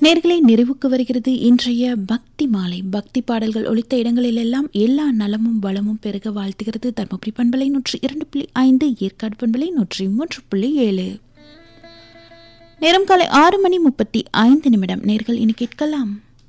நேர்களை நிறைவுக்கு வருகிறது இன்றைய பக்தி மாலை பக்தி பாடல்கள் ஒழித்த இடங்களிலெல்லாம் எல்லா நலமும் வளமும் பெருக வாழ்த்துகிறது தர்மபுரி பண்பலை நூற்றி இரண்டு புள்ளி ஐந்து ஏற்காடு பண்பலை நூற்றி மூன்று புள்ளி ஏழு நேரம் காலை ஆறு மணி முப்பத்தி ஐந்து நிமிடம் நேர்கள் இனி கேட்கலாம்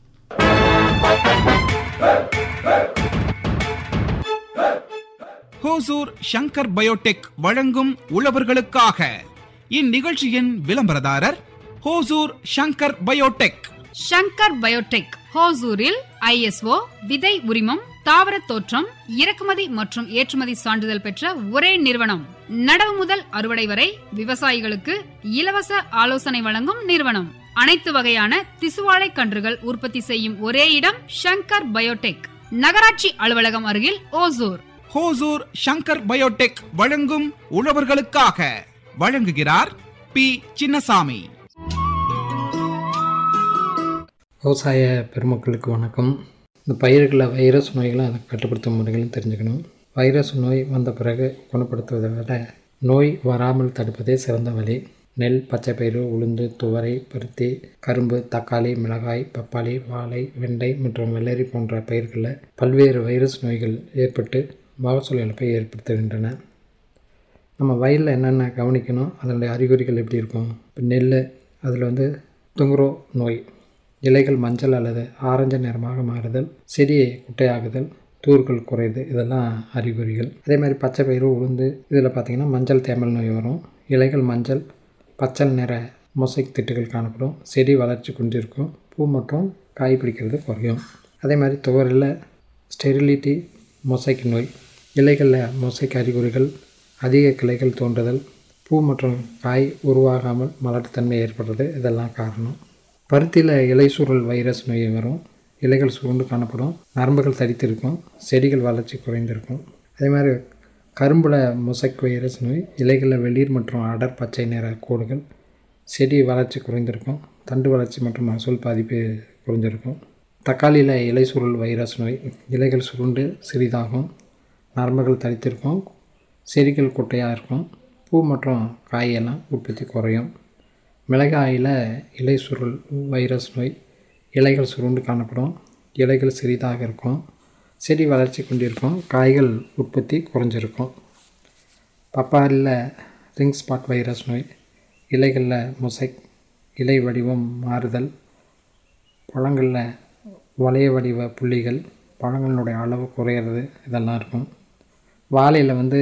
ஹோசூர் ஷங்கர் பயோடெக் வழங்கும் உழவர்களுக்காக இந்நிகழ்ச்சியின் விளம்பரதாரர் ஹோசூர் ஷங்கர் பயோடெக் ஷங்கர் பயோடெக் ஹோசூரில் ஐஎஸ்ஓ விதை உரிமம் தாவர தோற்றம் இறக்குமதி மற்றும் ஏற்றுமதி சான்றிதழ் பெற்ற ஒரே நிறுவனம் நடவு முதல் அறுவடை வரை விவசாயிகளுக்கு இலவச ஆலோசனை வழங்கும் நிறுவனம் அனைத்து வகையான திசுவாழை கன்றுகள் உற்பத்தி செய்யும் ஒரே இடம் ஷங்கர் பயோடெக் நகராட்சி அலுவலகம் அருகில் ஓசூர் ஹோசூர் ஷங்கர் பயோடெக் வழங்கும் உழவர்களுக்காக வழங்குகிறார் பி சின்னசாமி விவசாய பெருமக்களுக்கு வணக்கம் இந்த பயிர்களில் வைரஸ் நோய்களை அதை கட்டுப்படுத்தும் முறைகளும் தெரிஞ்சுக்கணும் வைரஸ் நோய் வந்த பிறகு குணப்படுத்துவதை விட நோய் வராமல் தடுப்பதே சிறந்த வழி நெல் பச்சைப்பயிறு உளுந்து துவரை பருத்தி கரும்பு தக்காளி மிளகாய் பப்பாளி வாழை வெண்டை மற்றும் வெள்ளரி போன்ற பயிர்களில் பல்வேறு வைரஸ் நோய்கள் ஏற்பட்டு மகசூல் இழப்பை ஏற்படுத்துகின்றன நம்ம வயலில் என்னென்ன கவனிக்கணும் அதனுடைய அறிகுறிகள் எப்படி இருக்கும் இப்போ நெல் அதில் வந்து துங்குரோ நோய் இலைகள் மஞ்சள் அல்லது ஆரஞ்சு நிறமாக மாறுதல் செடி குட்டையாகுதல் தூர்கள் குறையுது இதெல்லாம் அறிகுறிகள் அதே மாதிரி பச்சை பயிறு உளுந்து இதில் பார்த்திங்கன்னா மஞ்சள் தேமல் நோய் வரும் இலைகள் மஞ்சள் பச்சை நிற மொசைக் திட்டுகள் காணப்படும் செடி வளர்ச்சி கொண்டிருக்கும் பூ மற்றும் காய் பிடிக்கிறது குறையும் அதே மாதிரி துவரில் ஸ்டெரிலிட்டி மொசைக் நோய் இலைகளில் மொசைக் அறிகுறிகள் அதிக கிளைகள் தோன்றுதல் பூ மற்றும் காய் உருவாகாமல் மலட்டுத்தன்மை ஏற்படுறது இதெல்லாம் காரணம் பருத்தியில் இலை சுருள் வைரஸ் நோய் வரும் இலைகள் சுருண்டு காணப்படும் நரம்புகள் தடித்திருக்கும் செடிகள் வளர்ச்சி குறைந்திருக்கும் அதே மாதிரி கரும்பில் மொசைக் வைரஸ் நோய் இலைகளில் வெளிர் மற்றும் அடர் பச்சை நிற கோடுகள் செடி வளர்ச்சி குறைந்திருக்கும் தண்டு வளர்ச்சி மற்றும் மகசூல் பாதிப்பு குறைஞ்சிருக்கும் தக்காளியில் இலை சுருள் வைரஸ் நோய் இலைகள் சுருண்டு சிறிதாகும் நரம்புகள் தடித்திருக்கும் செடிகள் குட்டையாக இருக்கும் பூ மற்றும் காயெல்லாம் உற்பத்தி குறையும் மிளகாயில் இலை சுருள் வைரஸ் நோய் இலைகள் சுருண்டு காணப்படும் இலைகள் சிறிதாக இருக்கும் செடி வளர்ச்சி கொண்டிருக்கும் காய்கள் உற்பத்தி குறைஞ்சிருக்கும் பப்பாளியில் ரிங் ஸ்பாட் வைரஸ் நோய் இலைகளில் மொசைக் இலை வடிவம் மாறுதல் பழங்களில் வளைய வடிவ புள்ளிகள் பழங்களுடைய அளவு குறையிறது இதெல்லாம் இருக்கும் வாழையில் வந்து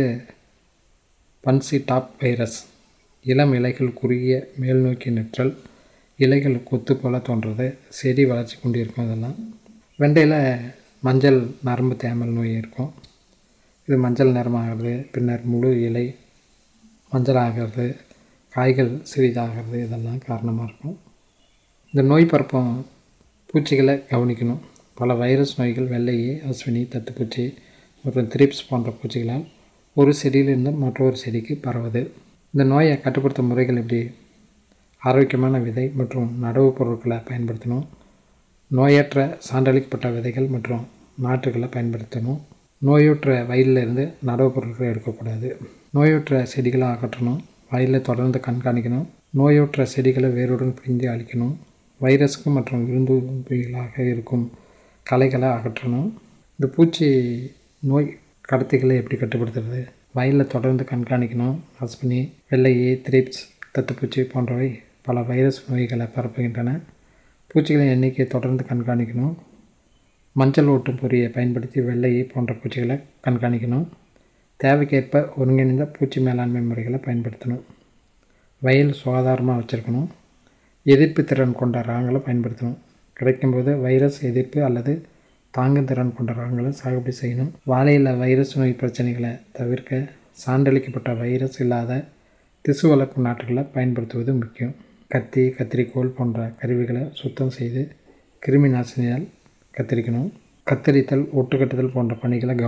பன்சி டாப் வைரஸ் இளம் இலைகள் குறுகிய மேல் நோக்கி நிற்றல் இலைகள் கொத்து போல தோன்றது செடி வளர்ச்சி கொண்டிருக்கும் இதெல்லாம் வெண்டையில் மஞ்சள் நரம்பு தேமல் நோய் இருக்கும் இது மஞ்சள் நிறமாகிறது பின்னர் முழு இலை மஞ்சள் ஆகிறது காய்கள் சிறிதாகிறது இதெல்லாம் காரணமாக இருக்கும் இந்த நோய் பரப்பும் பூச்சிகளை கவனிக்கணும் பல வைரஸ் நோய்கள் வெள்ளையே அஸ்வினி தத்துப்பூச்சி மற்றும் திரிப்ஸ் போன்ற பூச்சிகளால் ஒரு செடியிலிருந்து மற்றொரு செடிக்கு பரவுது இந்த நோயை கட்டுப்படுத்தும் முறைகள் எப்படி ஆரோக்கியமான விதை மற்றும் நடவு பொருட்களை பயன்படுத்தணும் நோயற்ற சான்றளிக்கப்பட்ட விதைகள் மற்றும் நாற்றுகளை பயன்படுத்தணும் நோயுற்ற வயலிலிருந்து நடவு பொருட்களை எடுக்கக்கூடாது நோயுற்ற செடிகளை அகற்றணும் வயலில் தொடர்ந்து கண்காணிக்கணும் நோயுற்ற செடிகளை வேருடன் பிரிந்து அழிக்கணும் வைரஸ்க்கு மற்றும் விருந்துகளாக இருக்கும் களைகளை அகற்றணும் இந்த பூச்சி நோய் கடத்திகளை எப்படி கட்டுப்படுத்துறது வயலில் தொடர்ந்து கண்காணிக்கணும் அஸ்வினி வெள்ளையே திரிப்ஸ் தத்துப்பூச்சி போன்றவை பல வைரஸ் நோய்களை பரப்புகின்றன பூச்சிகளின் எண்ணிக்கையை தொடர்ந்து கண்காணிக்கணும் மஞ்சள் ஓட்டும் பொறியை பயன்படுத்தி வெள்ளையை போன்ற பூச்சிகளை கண்காணிக்கணும் தேவைக்கேற்ப ஒருங்கிணைந்த பூச்சி மேலாண்மை முறைகளை பயன்படுத்தணும் வயல் சுகாதாரமாக வச்சுருக்கணும் எதிர்ப்பு திறன் கொண்ட ரகங்களை பயன்படுத்தணும் கிடைக்கும்போது வைரஸ் எதிர்ப்பு அல்லது தாங்கும் திறன் கொண்ட ரகங்களை சாகுபடி செய்யணும் வாழையில் வைரஸ் நோய் பிரச்சனைகளை தவிர்க்க சான்றளிக்கப்பட்ட வைரஸ் இல்லாத திசு வளர்ப்பு நாட்டுகளை பயன்படுத்துவது முக்கியம் கத்தி கத்திரிக்கோல் போன்ற கருவிகளை சுத்தம் செய்து கிருமி நாசினியால் கத்தரிக்கணும் கத்தரித்தல் ஒட்டுக்கட்டுதல் போன்ற பணிகளை கவனம்